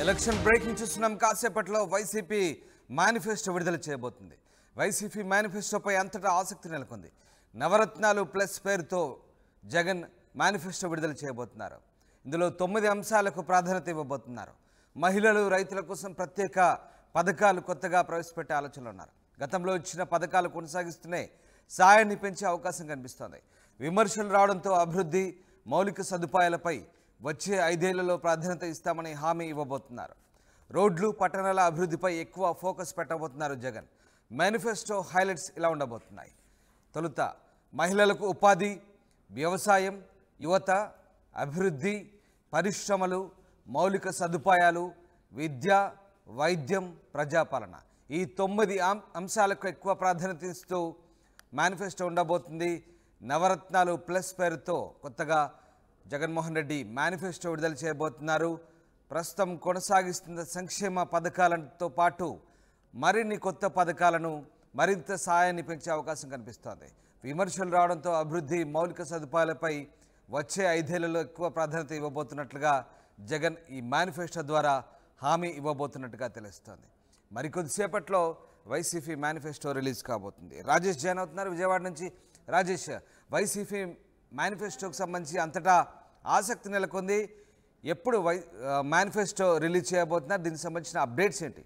Election breaking చూస్తున్నాం కాసేపట్లో YCP manifesto విడుదల చేయబోతుంది వైసీపీ మేనిఫెస్టోపై అంతటా ఆసక్తి నెలకొంది నవరత్నాలు ప్లస్ పేరుతో జగన్ మేనిఫెస్టో విడుదల చేయబోతున్నారు ఇందులో తొమ్మిది అంశాలకు ప్రాధాన్యత ఇవ్వబోతున్నారు మహిళలు రైతుల కోసం ప్రత్యేక పథకాలు కొత్తగా ప్రవేశపెట్టే ఆలోచనలు ఉన్నారు గతంలో ఇచ్చిన పథకాలు కొనసాగిస్తూనే సాయాన్ని పెంచే అవకాశం కనిపిస్తోంది విమర్శలు రావడంతో అభివృద్ధి మౌలిక సదుపాయాలపై వచ్చే ఐదేళ్లలో ప్రాధాన్యత ఇస్తామని హామీ ఇవ్వబోతున్నారు రోడ్లు పట్టణాల అభివృద్ధిపై ఎక్కువ ఫోకస్ పెట్టబోతున్నారు జగన్ మేనిఫెస్టో హైలైట్స్ ఇలా ఉండబోతున్నాయి తొలుత మహిళలకు ఉపాధి వ్యవసాయం యువత అభివృద్ధి పరిశ్రమలు మౌలిక సదుపాయాలు విద్య వైద్యం ప్రజాపాలన ఈ తొమ్మిది అం- అంశాలకు ఎక్కువ ప్రాధాన్యత ఇస్తూ మేనిఫెస్టో ఉండబోతుంది నవరత్నాలు ప్లస్ పేరుతో కొత్తగా జగన్మోహన్ రెడ్డి మేనిఫెస్టో విడుదల చేయబోతున్నారు ప్రస్తుతం కొనసాగిస్తున్న సంక్షేమ పథకాలతో పాటు మరిన్ని కొత్త పథకాలను మరింత సాయాన్ని పెంచే అవకాశం కనిపిస్తోంది విమర్శలు రావడంతో అభివృద్ధి మౌలిక సదుపాయాలపై వచ్చే ఐదేళ్లలో ఎక్కువ ప్రాధాన్యత ఇవ్వబోతున్నట్లుగా జగన్ ఈ మేనిఫెస్టో ద్వారా హామీ ఇవ్వబోతున్నట్టుగా తెలుస్తోంది మరికొద్దిసేపట్లో వైసీపీ మేనిఫెస్టో రిలీజ్ కాబోతుంది రాజేష్ జైన్ అవుతున్నారు విజయవాడ నుంచి రాజేష్ వైసీపీ మేనిఫెస్టోకి సంబంధించి అంతటా ఆసక్తి నెలకొంది ఎప్పుడు వై మేనిఫెస్టో రిలీజ్ చేయబోతున్నారు దీనికి సంబంధించిన అప్డేట్స్ ఏంటి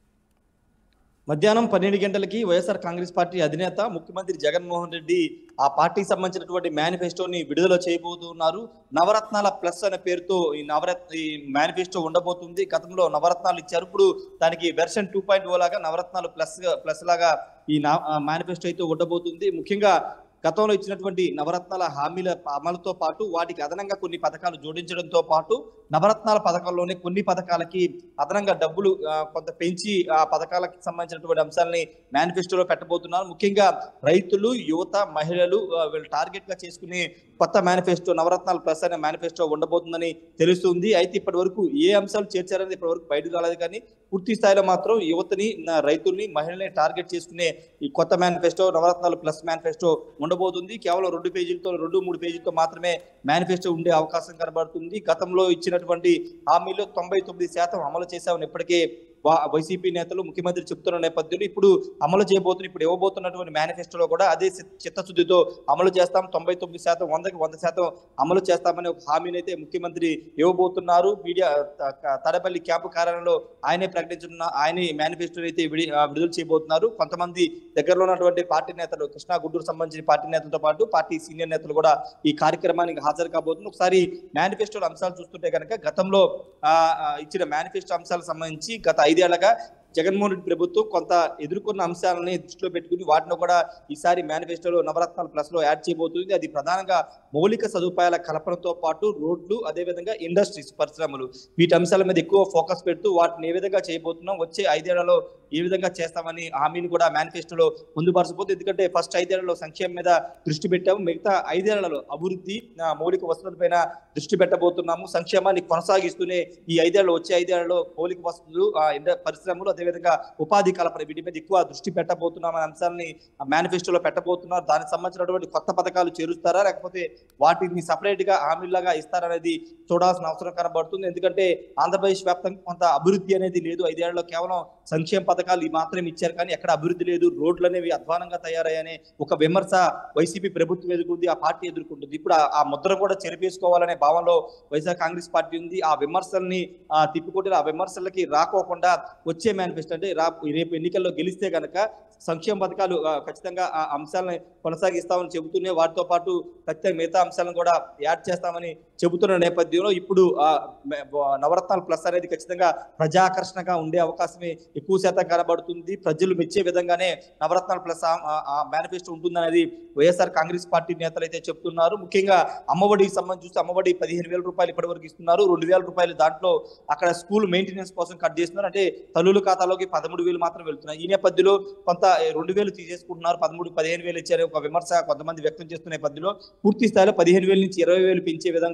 మధ్యాహ్నం పన్నెండు గంటలకి వైఎస్ఆర్ కాంగ్రెస్ పార్టీ అధినేత ముఖ్యమంత్రి జగన్మోహన్ రెడ్డి ఆ పార్టీకి సంబంధించినటువంటి మేనిఫెస్టోని విడుదల చేయబోతున్నారు నవరత్నాల ప్లస్ అనే పేరుతో ఈ నవరత్న ఈ మేనిఫెస్టో ఉండబోతుంది గతంలో నవరత్నాలు ఇచ్చారు ఇప్పుడు దానికి వెర్షన్ టూ పాయింట్ ఓ లాగా నవరత్నాలు ప్లస్ ప్లస్ లాగా ఈ మేనిఫెస్టో అయితే ఉండబోతుంది ముఖ్యంగా గతంలో ఇచ్చినటువంటి నవరత్నాల హామీల అమలుతో పాటు వాటికి అదనంగా కొన్ని పథకాలు జోడించడంతో పాటు నవరత్నాల పథకంలోనే కొన్ని పథకాలకి అదనంగా డబ్బులు ఆ, కొంత పెంచి ఆ పథకాలకు సంబంధించినటువంటి అంశాలని మేనిఫెస్టోలో పెట్టబోతున్నారు ముఖ్యంగా రైతులు యువత మహిళలు ఆ, వీళ్ళు టార్గెట్ గా చేసుకునే కొత్త మేనిఫెస్టో నవరత్నాల ప్లస్ అనే మేనిఫెస్టో ఉండబోతుందని తెలుస్తుంది అయితే ఇప్పటి వరకు ఏ అంశాలు చేర్చారనేది ఇప్పటి వరకు బయటకు రాలేదు కానీ పూర్తి స్థాయిలో మాత్రం యువతని నా రైతుల్ని మహిళల్ని టార్గెట్ చేసుకునే ఈ కొత్త మేనిఫెస్టో నవరత్నాలు ప్లస్ మేనిఫెస్టో ఉండబోతుంది కేవలం రెండు పేజీలతో రెండు మూడు పేజీలతో మాత్రమే మేనిఫెస్టో ఉండే అవకాశం కనబడుతుంది గతంలో ఇచ్చినటువంటి హామీలు తొంభై తొమ్మిది శాతం అమలు చేశామని ఇప్పటికే వా- వైసీపీ నేతలు ముఖ్యమంత్రి చెప్తున్న నేపథ్యంలో ఇప్పుడు అమలు చేయబోతున్న ఇప్పుడు ఇవ్వబోతున్నటువంటి మేనిఫెస్టోలో కూడా అదే చి- చిత్తశుద్ధితో అమలు చేస్తాం తొంభై తొమ్మిది శాతం వందకి వంద శాతం అమలు చేస్తామని ఒక హామీని అయితే ముఖ్యమంత్రి ఇవ్వబోతున్నారు మీడియా త- క- తడపల్లి క్యాంపు కార్యాలయంలో ఆయనే ప్రకటించిన ఆయనే మేనిఫెస్టో అయితే విడి- ఆ, విడుదల చేయబోతున్నారు కొంతమంది దగ్గరలో ఉన్నటువంటి పార్టీ నేతలు కృష్ణా గుంటూరు సంబంధించిన పార్టీ నేతలతో పాటు పార్టీ సీనియర్ నేతలు కూడా ఈ కార్యక్రమానికి హాజరు కాబోతున్నారు ఒకసారి మేనిఫెస్టో అంశాలు చూస్తుంటే కనుక గతంలో ఆ, ఆ, ఇచ్చిన మేనిఫెస్టో అంశాలకు సంబంధించి గత ఐదేళ్లగా జగన్మోహన్ రెడ్డి ప్రభుత్వం కొంత ఎదుర్కొన్న అంశాలని దృష్టిలో పెట్టుకుని వాటిని కూడా ఈసారి మేనిఫెస్టోలో నవరత్నాలు ప్లస్ లో యాడ్ చేయబోతుంది అది ప్రధానంగా మౌలిక సదుపాయాల కల్పనతో పాటు రోడ్లు అదేవిధంగా ఇండస్ట్రీస్ పరిశ్రమలు వీటి అంశాల మీద ఎక్కువ ఫోకస్ పెడుతూ వాటిని ఏ విధంగా చేయబోతున్నాం వచ్చే ఐదేళ్లలో ఏ విధంగా చేస్తామని హామీని కూడా మేనిఫెస్టోలో పొందుపరచబోతుంది ఎందుకంటే ఫస్ట్ ఐదేళ్లలో సంక్షేమం మీద దృష్టి పెట్టాము మిగతా ఐదేళ్లలో అభివృద్ధి ఆ, మౌలిక వసతులపైన దృష్టి పెట్టబోతున్నాము సంక్షేమాన్ని కొనసాగిస్తూనే ఈ ఐదేళ్లలో వచ్చే ఐదేళ్లలో మౌలిక వసతులు ఆ, ఇండ- పరిశ్రమలు అదేవిధంగా ఉపాధి కల్పన వీటి మీద ఎక్కువ దృష్టి పెట్టబోతున్నాం అనే అంశాలని మేనిఫెస్టోలో పెట్టబోతున్నారు దానికి సంబంధించినటువంటి కొత్త పథకాలు చేరుస్తారా లేకపోతే వాటిని సపరేట్ గా హామీలాగా ఇస్తారనేది చూడాల్సిన అవసరం కనబడుతుంది ఎందుకంటే ఆంధ్రప్రదేశ్ వ్యాప్తంగా కొంత అభివృద్ధి అనేది లేదు ఐదేళ్లలో కేవలం సంక్షేమ పథకాలు ఈ మాత్రం ఇచ్చారు కానీ ఎక్కడ అభివృద్ధి లేదు రోడ్లు అనేవి అధ్వానంగా తయారయ్యనే ఒక విమర్శ వైసీపీ ప్రభుత్వం ఎదుర్కొంది ఆ పార్టీ ఎదుర్కొంటుంది ఇప్పుడు ఆ- ఆ ముద్ర కూడా చెరిపేసుకోవాలనే భావంలో వైఎస్ఆర్ కాంగ్రెస్ పార్టీ ఉంది ఆ విమర్శల్ని ఆ, తిప్పికొట్టి ఆ విమర్శలకి రాకోకుండా వచ్చే మేనిఫెస్టో అంటే రా రేపు ఎన్నికల్లో గెలిస్తే గనక సంక్షేమ పథకాలు ఆ, ఖచ్చితంగా ఆ అంశాలను కొనసాగిస్తామని చెబుతూనే వాటితో పాటు ఖచ్చితంగా మిగతా అంశాలను కూడా యాడ్ చేస్తామని చెబుతున్న నేపథ్యంలో ఇప్పుడు ఆ, మే- నవరత్నాలు ప్లస్ అనేది ఖచ్చితంగా ప్రజాకర్షణగా ఉండే అవకాశమే ఎక్కువ శాతం కనబడుతుంది ప్రజలు మెచ్చే విధంగానే నవరత్నాలు ప్లస్ ఆ మేనిఫెస్టో ఉంటుందనేది వైఎస్ఆర్ కాంగ్రెస్ పార్టీ నేతలు అయితే చెప్తున్నారు ముఖ్యంగా అమ్మఒడికి సంబంధించి చూస్తే అమ్మఒడి పదిహేను వేల రూపాయలు ఇప్పటి వరకు ఇస్తున్నారు రెండు వేల రూపాయలు దాంట్లో అక్కడ స్కూల్ మెయింటెనెన్స్ కోసం కట్ చేస్తున్నారు అంటే తల్లుల ఖాతాలోకి పదమూడు వేలు మాత్రం వెళ్తున్నాయి ఈ నేపథ్యంలో కొంత ఏ, రెండు వేలు తీసేసుకుంటున్నారు పదమూడు పదిహేను వేలు ఇచ్చారు ఒక విమర్శ కొంతమంది వ్యక్తం చేస్తున్న నేపథ్యంలో పూర్తి స్థాయిలో పదిహేను వేల నుంచి ఇరవై వేలు పెంచే విధంగా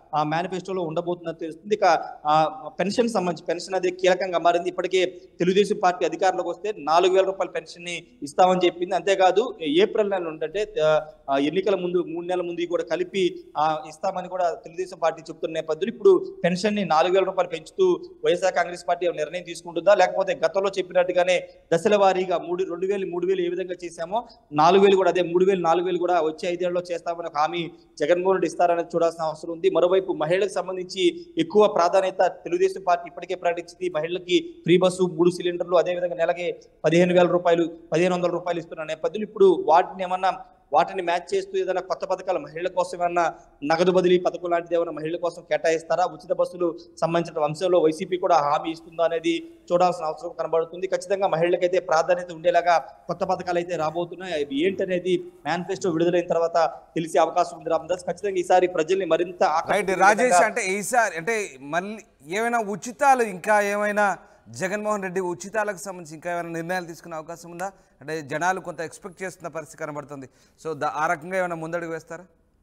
ఆ మేనిఫెస్టోలో ఉండబోతుందని తెలుస్తుంది ఇక ఆ, పెన్షన్ సంబంధించి పెన్షన్ అనేది కీలకంగా మారింది ఇప్పటికే తెలుగుదేశం పార్టీ అధికారంలోకి వస్తే నాలుగు వేల రూపాయల పెన్షన్ ని ఇస్తామని చెప్పింది అంతేకాదు ఏప్రిల్ నెల ఉంటే ఎన్నికల ముందు మూడు నెలల ముందు కూడా కలిపి ఆ, ఇస్తామని కూడా తెలుగుదేశం పార్టీ చెప్తున్న నేపథ్యంలో ఇప్పుడు పెన్షన్ ని నాలుగు వేల రూపాయలు పెంచుతూ వైఎస్ఆర్ కాంగ్రెస్ పార్టీ ఏమైనా నిర్ణయం తీసుకుంటుందా లేకపోతే గతంలో చెప్పినట్టుగానే దశల వారీగా మూడు రెండు వేలు మూడు వేలు ఏ విధంగా చేశామో నాలుగు వేలు కూడా అదే మూడు వేలు నాలుగు వేలు కూడా వచ్చే ఐదేళ్లలో చేస్తామని ఒక హామీ జగన్మోహన్ రెడ్డి ఇస్తారనేది చూడాల్సిన అవసరం ఉంది మరోవైపు మహిళలకు సంబంధించి ఎక్కువ ప్రాధాన్యత తెలుగుదేశం పార్టీ ఇప్పటికే ప్రకటించింది మహిళలకి ఫ్రీ బస్సు మూడు సిలిండర్లు అదే విధంగా నెలకి పదిహేను వేల రూపాయలు పదిహేను వందల రూపాయలు ఇస్తున్న నేపథ్యంలో ఇప్పుడు వాటిని ఏమన్నా వాటిని మ్యాచ్ చేస్తూ ఏదైనా కొత్త పథకాలు మహిళల కోసం ఏమన్నా నగదు బదిలీ పథకం లాంటిది ఏమైనా మహిళల కోసం కేటాయిస్తారా ఉచిత బస్సులు సంబంధించిన అంశంలో వైసీపీ కూడా హామీ ఇస్తుందా అనేది చూడాల్సిన అవసరం కనబడుతుంది ఖచ్చితంగా మహిళలకైతే ప్రాధాన్యత ఉండేలాగా కొత్త పథకాలు అయితే రాబోతున్నాయి అవి ఏంటనేది మేనిఫెస్టో విడుదలైన తర్వాత తెలిసే అవకాశం ఉంది రామదాస్ ఖచ్చితంగా ఈసారి ప్రజల్ని మరింత రైట్ ఆకట్టుకునే రాజేష్ విధంగా అంటే ఈసారి అంటే మళ్ళీ ఏమైనా ఉచితాలు ఇంకా ఏమైనా జగన్మోహన్ రెడ్డి ఉచితాలకు సంబంధించి ఇంకా ఏమైనా నిర్ణయాలు తీసుకునే అవకాశం ఉందా అంటే జనాలు కొంత ఎక్స్పెక్ట్ చేస్తున్న పరిస్థితి కనబడుతుంది సో దా- ఆ రకంగా ఏమైనా ముందడుగు వేస్తారా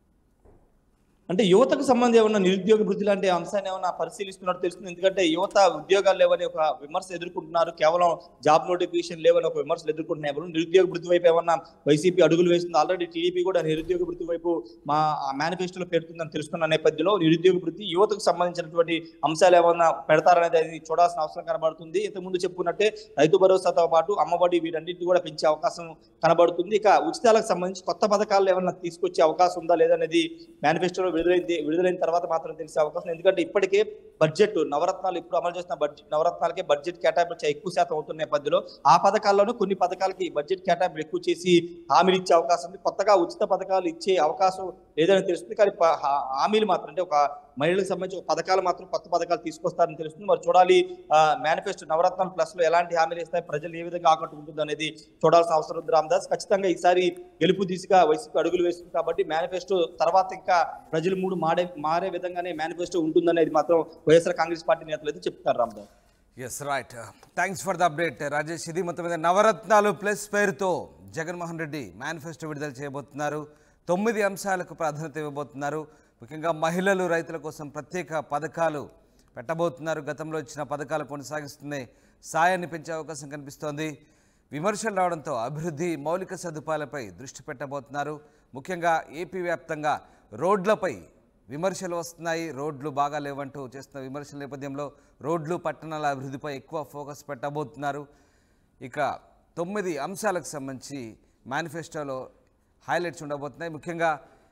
అంటే యువతకు సంబంధం ఏమన్నా నిరుద్యోగ వృద్ధి లాంటి అంశాన్ని ఏమన్నా పరిశీలిస్తున్నట్టు తెలుస్తుంది ఎందుకంటే యువత ఉద్యోగాలు లేవని ఒక విమర్శ ఎదుర్కొంటున్నారు కేవలం జాబ్ నోటిఫికేషన్ లేవని ఒక విమర్శలు ఎదుర్కొంటున్నారు నిరుద్యోగ వృద్ధి వైపు ఏమన్నా వైసీపీ అడుగులు వేస్తుంది ఆల్రెడీ టీడీపీ కూడా నిరుద్యోగ వృద్ధి వైపు మా మేనిఫెస్టోలో పెడుతుందని తెలుస్తున్న నేపథ్యంలో నిరుద్యోగ వృద్ధి యువతకు సంబంధించినటువంటి అంశాలు ఏమన్నా పెడతారనేది అది చూడాల్సిన అవసరం కనబడుతుంది ఇంతకుముందు చెప్పుకున్నట్టే రైతు భరోసాతో పాటు అమ్మఒడి వీటన్నిటిని కూడా పెంచే అవకాశం కనబడుతుంది ఇక ఉచితాలకు సంబంధించి కొత్త పథకాలు ఏమన్నా తీసుకొచ్చే అవకాశం ఉందా లేదనేది మేనిఫెస్టోలో విడుదలైంది విడుదలైన తర్వాత మాత్రం తెలిసే అవకాశం ఉంది. ఎందుకంటే ఇప్పటికే బడ్జెట్ నవరత్నాలు ఇప్పుడు అమలు చేస్తున్న బడ్జెట్ నవరత్నాలకే బడ్జెట్ కేటాయింపు ఎక్కువ శాతం అవుతున్న నేపథ్యంలో ఆ పథకాల్లోనూ కొన్ని పథకాలకి బడ్జెట్ కేటాయింపు ఎక్కువ చేసి హామీలు ఇచ్చే అవకాశం ఉంది కొత్తగా ఉచిత పథకాలు ఇచ్చే అవకాశం లేదని తెలుస్తుంది కానీ ప- హా- హామీలు మాత్రం అంటే ఒక మహిళలకు సంబంధించి ఒక పథకాలు మాత్రం కొత్త పథకాలు తీసుకొస్తారని తెలుస్తుంది మరి చూడాలి మేనిఫెస్టో నవరత్నాలు ప్లస్ లో ఎలాంటి హామీలు ఇస్తాయి ప్రజలు ఏ విధంగా ఆకట్టుకుంటుంది అనేది చూడాల్సిన అవసరం ఉంది రామదాస్ ఖచ్చితంగా ఈసారి గెలుపు దిశగా వైసీపీ అడుగులు వేస్తుంది కాబట్టి మేనిఫెస్టో తర్వాత ఇంకా ప్రజలు మూడు మాడే మారే విధంగానే మేనిఫెస్టో ఉంటుందనేది మాత్రం వైఎస్ఆర్ కాంగ్రెస్ పార్టీ నేతలు అయితే చెప్తారు Ramadas yes right thanks for the update Rajesh ఇది మొత్తం మీద నవరత్నాలు ప్లస్ పేరుతో జగన్మోహన్ రెడ్డి మేనిఫెస్టో విడుదల చేయబోతున్నారు తొమ్మిది అంశాలకు ప్రాధాన్యత ఇవ్వబోతున్నారు ముఖ్యంగా మహిళలు రైతుల కోసం ప్రత్యేక పథకాలు పెట్టబోతున్నారు గతంలో ఇచ్చిన పథకాలు కొనసాగిస్తూనే సాయాన్ని పెంచే అవకాశం కనిపిస్తోంది విమర్శలు రావడంతో అభివృద్ధి మౌలిక సదుపాయాలపై దృష్టి పెట్టబోతున్నారు ముఖ్యంగా ఏపీ వ్యాప్తంగా రోడ్లపై విమర్శలు వస్తున్నాయి రోడ్లు బాగా లేవంటూ చేస్తున్న విమర్శల నేపథ్యంలో రోడ్లు పట్టణాల అభివృద్ధిపై ఎక్కువ ఫోకస్ పెట్టబోతున్నారు ఇక తొమ్మిది అంశాలకు సంబంధించి మేనిఫెస్టోలో హైలైట్స్ ఉండబోతున్నాయి ముఖ్యంగా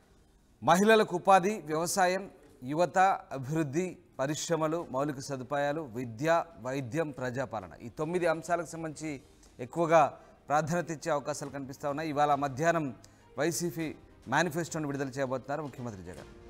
మహిళలకు ఉపాధి వ్యవసాయం యువత అభివృద్ధి పరిశ్రమలు మౌలిక సదుపాయాలు విద్య వైద్యం ప్రజాపాలన ఈ తొమ్మిది అంశాలకు సంబంధించి ఎక్కువగా ప్రాధాన్యత ఇచ్చే అవకాశాలు కనిపిస్తూ ఉన్నాయి ఇవాళ మధ్యాహ్నం వైసీపీ మేనిఫెస్టోను విడుదల చేయబోతున్నారు ముఖ్యమంత్రి జగన్